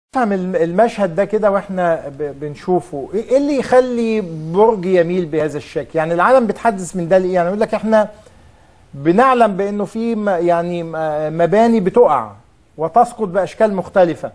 نفهم الم- المشهد ده كده واحنا ب- بنشوفه ايه إيه اللي يخلي برج يميل بهذا الشكل يعني العالم بتحدث من ده ليه يعني يقول لك احنا بنعلم بانه في م- يعني م- مباني بتقع وتسقط باشكال مختلفه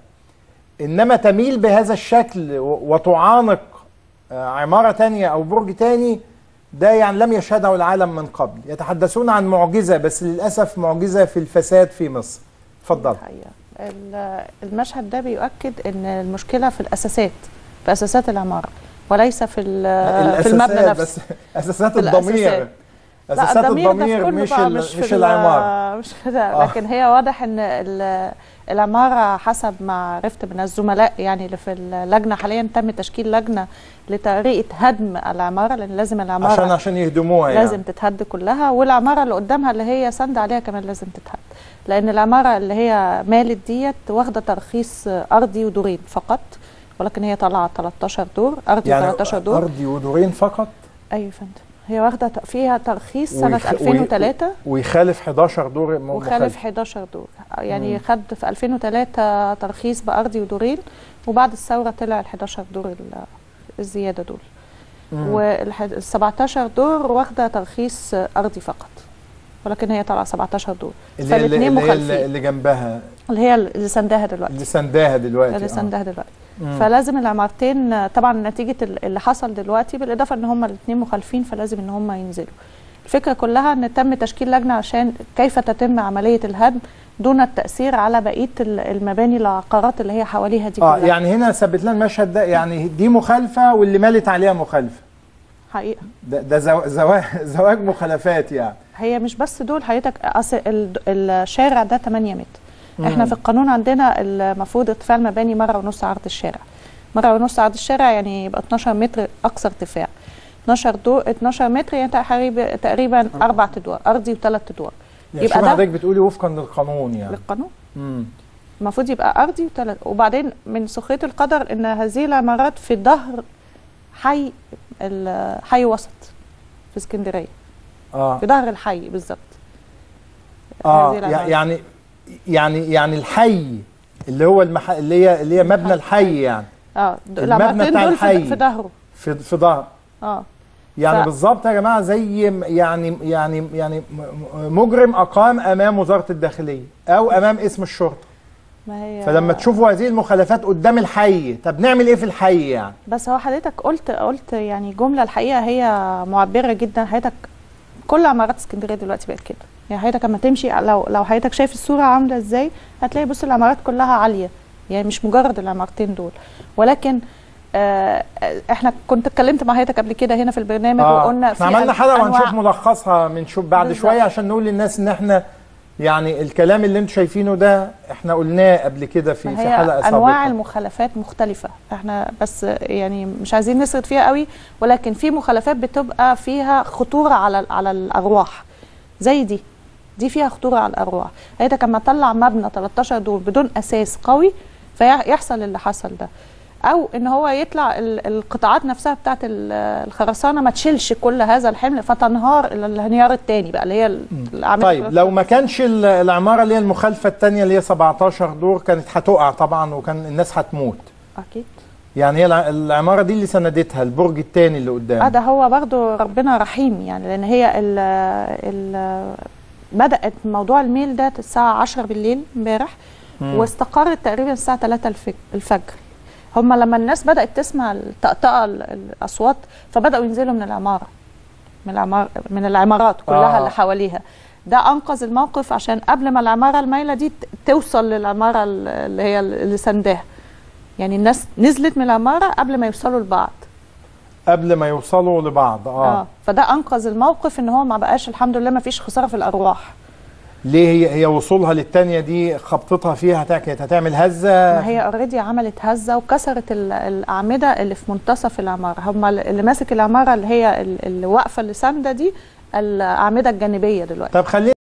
انما تميل بهذا الشكل و- وتعانق آه، عماره تانية او برج تاني ده يعني لم يشهده العالم من قبل يتحدثون عن معجزه بس للاسف معجزه في الفساد في مصر اتفضل الحقيقة ال- المشهد ده بيؤكد ان المشكله في الاساسات في اساسات العماره وليس في ال- في المبنى الأساسات نفسه بس اساسات في الضمير الأساسات. اساسات لا الضمير ده في الضمير كله مش بقى ال- مش, مش في ال- العماره مش في ده آه. لكن هي واضح ان ال- العماره حسب ما عرفت من الزملاء يعني اللي في اللجنه حاليا تم تشكيل لجنه لطريقه هدم العماره لان لازم العماره عشان عشان يهدموها يعني لازم تتهد كلها والعماره اللي قدامها اللي هي سند عليها كمان لازم تتهد لان العماره اللي هي مالت ديت واخده ترخيص ارضي ودورين فقط ولكن هي طالعه 13 دور ارضي يعني 13 دور ارضي ودورين فقط ايوه يا فندم هي واخده ت- فيها ترخيص سنه ويخ- 2003 ويخالف 11 دور م- وخالف مخالف 11 دور يعني مم. خد في 2003 ترخيص بارضي ودورين وبعد الثوره طلع ال 11 دور ال- الزياده دول مم. وال 17 دور واخده ترخيص ارضي فقط ولكن هي طالعه 17 دور اللي, اللي, فالاثنين اللي, اللي, مخالفين اللي جنبها اللي هي اللي سندها دلوقتي اللي سنداها دلوقتي اللي آه. سندها دلوقتي مم. فلازم العمارتين طبعا نتيجه ال- اللي حصل دلوقتي بالاضافه ان هم الاثنين مخالفين فلازم ان هم ينزلوا الفكره كلها ان تم تشكيل لجنه عشان كيف تتم عمليه الهدم دون التاثير على بقيه ال- المباني العقارات اللي هي حواليها دي اه كلها يعني هنا ثبت لنا المشهد ده يعني دي مخالفه واللي مالت عليها مخالفه حقيقه ده, ده زو- زواج زواج مخالفات يعني هي مش بس دول حضرتك اصل ال- الشارع ده 8 متر احنا مم. في القانون عندنا المفروض ارتفاع المباني مره ونص عرض الشارع مره ونص عرض الشارع يعني يبقى 12 متر اقصى ارتفاع 12 دور 12 متر يعني تقريبا تقريبا اربع ادوار ارضي وثلاث ادوار يعني يبقى شوف ده- حضرتك بتقولي وفقا للقانون يعني للقانون مم. المفروض يبقى ارضي وثلاث وبعدين من سخريه القدر ان هذه العمارات في ظهر حي ال- حي وسط في اسكندريه اه في ظهر الحي بالظبط اه هذه يع- العمارات. يعني يعني يعني الحي اللي هو المح... اللي هي اللي هي مبنى الحي يعني اه د- المبنى العمارتين بتاع دول الحي. في في ظهره في في ظهر اه يعني ف- بالظبط يا جماعه زي م- يعني يعني يعني م- م- مجرم اقام امام وزاره الداخليه او امام اسم الشرطه ما هي فلما تشوفوا هذه المخالفات قدام الحي طب نعمل ايه في الحي يعني بس هو حضرتك قلت قلت يعني جمله الحقيقه هي معبره جدا حضرتك كل عمارات اسكندريه دلوقتي بقت كده يعني حضرتك لما تمشي لو لو حضرتك شايف الصوره عامله ازاي هتلاقي بص العمارات كلها عاليه يعني مش مجرد العمارتين دول ولكن آه احنا كنت اتكلمت مع حضرتك قبل كده هنا في البرنامج وقلنا احنا عملنا أن- حلقه أنواع- وهنشوف ملخصها من شوف بعد بالظبط. شويه عشان نقول للناس ان احنا يعني الكلام اللي انتم شايفينه ده احنا قلناه قبل كده في ما في هي حلقه سابقه انواع المخالفات مختلفه احنا بس يعني مش عايزين نسرد فيها قوي ولكن في مخالفات بتبقى فيها خطوره على على الارواح زي دي دي فيها خطوره على الارواح حضرتك لما تطلع مبنى 13 دور بدون اساس قوي فيحصل اللي حصل ده او ان هو يطلع ال- القطاعات نفسها بتاعت ال- الخرسانه ما تشيلش كل هذا الحمل فتنهار الى الانهيار الثاني بقى اللي هي ال- الاعمال طيب لو ما كانش ال- العماره اللي هي المخالفه الثانيه اللي هي 17 دور كانت هتقع طبعا وكان الناس هتموت اكيد يعني هي الع- العماره دي اللي سندتها البرج الثاني اللي قدام اه ده هو برضو ربنا رحيم يعني لان هي ال ال بدات موضوع الميل ده الساعه 10 بالليل امبارح مم. واستقرت تقريبا الساعه 3 الفج- الفجر هم لما الناس بدات تسمع الطقطقه ال- الاصوات فبداوا ينزلوا من العماره من العمار من العمارات كلها آه. اللي حواليها ده انقذ الموقف عشان قبل ما العماره المايله دي ت- توصل للعماره ال- اللي هي اللي سنداها يعني الناس نزلت من العماره قبل ما يوصلوا لبعض قبل ما يوصلوا لبعض اه, اه فده انقذ الموقف ان هو ما بقاش الحمد لله ما فيش خساره في الارواح ليه هي هي وصولها للثانيه دي خبطتها فيها هت- كانت هتعمل هزه ما هي اوريدي عملت هزه وكسرت ال- الاعمده اللي في منتصف العماره هم اللي ماسك العماره اللي هي ال- اللي واقفه اللي سانده دي الاعمده الجانبيه دلوقتي طب خلينا